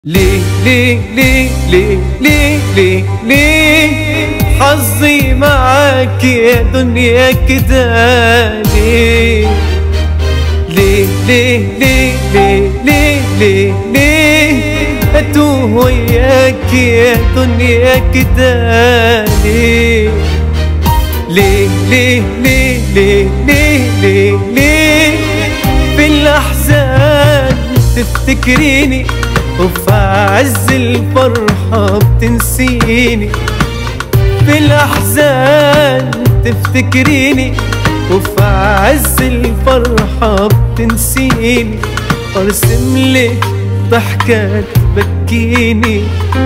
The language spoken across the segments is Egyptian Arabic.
ليه ليه ليه ليه ليه ليه ليه حظي معاك يا دنيا كده ليه ليه ليه ليه ليه ليه ليه ليه اتوه وياك يا دنيا كده ليه ليه ليه ليه ليه ليه ليه ليه في الأحزان تفتكريني وفي عز الفرحة بتنسيني في الأحزان تفتكريني وفي عز الفرحة بتنسيني وارسم لك ضحكة تبكيني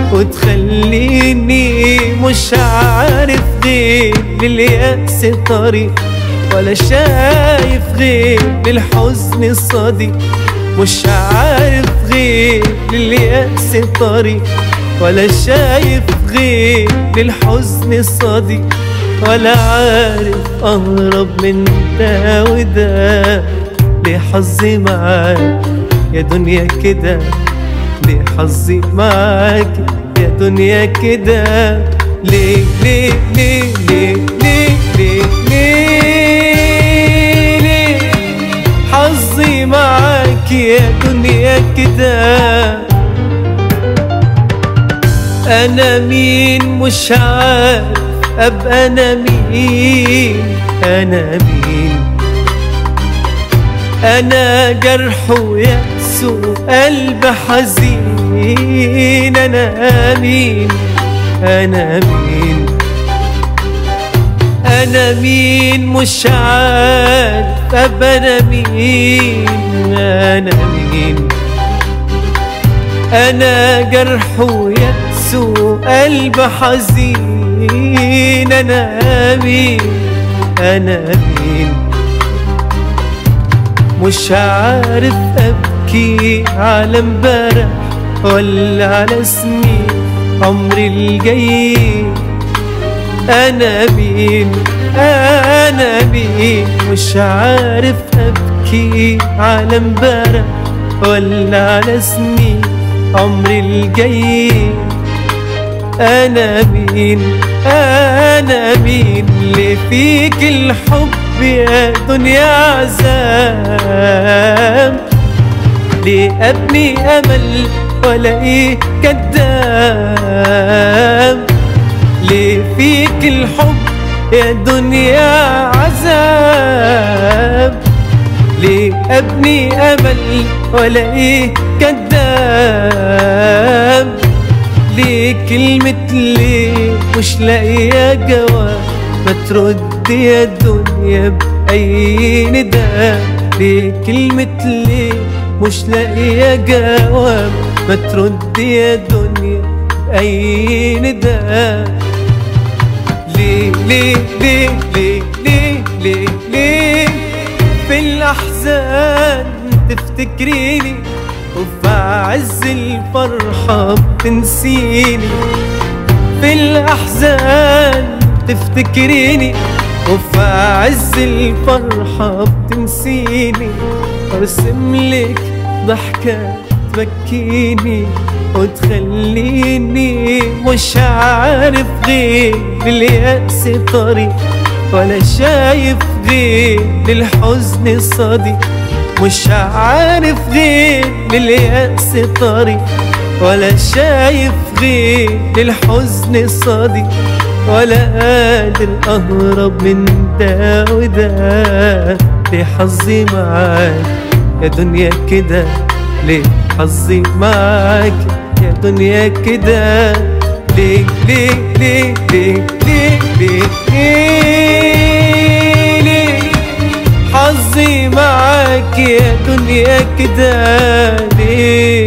وتخليني مش عارف غير لليأس طريق ولا شايف غير للحزن الصديق مش عارف غير لليأس طريق ولا شايف غير للحزن الصديق ولا عارف أهرب من ده وده ليه حظي معاك يا دنيا كده ليه حظي معاك يا دنيا كده ليه ليه ليه ليه ليه ليه ليه ليه حظي معاك يا دنيا كده انا مين مش عارف ابقى انا مين انا مين انا جرح ويأس وقلب حزين انا مين انا مين انا مين مش عارف ابقى انا مين انا مين انا جرح ويأس وقلب حزين انا مين انا مين مش عارف ابكي على امبارح ولا على سنين عمري الجاي انا مين انا مين مش عارف ابكي على امبارح ولا على سنين عمري الجاي انا مين انا مين اللي فيك الحب يا دنيا عذاب ليه ابني امل ولا ايه كداب ليه فيك الحب يا دنيا عذاب ليه ابني امل ولا ايه كداب ليه كلمة ليه مش لاقية جواب ما ترد يا دنيا بأي نداء ليه كلمة ليه مش لاقية جواب ما ترد يا دنيا بأي نداء ليه ليه ليه ليه ليه ليه ليه في الأحزان تفتكريني وفي عز الفرحة بتنسيني في الأحزان تفتكريني وفي عز الفرحة بتنسيني وارسم لك ضحكة تبكيني وتخليني مش عارف غير لليأس طريق ولا شايف غير للحزن الصديق مش عارف غير لليأس طريق ولا شايف غير للحزن الصديق ولا قادر أهرب من ده وده ليه حظي معاك يا دنيا كده ليه حظي معاك يا دنيا كده ليه ليه ليه ليه ليه ليه ليه ليه حظي معاك يا دنيا كده ليه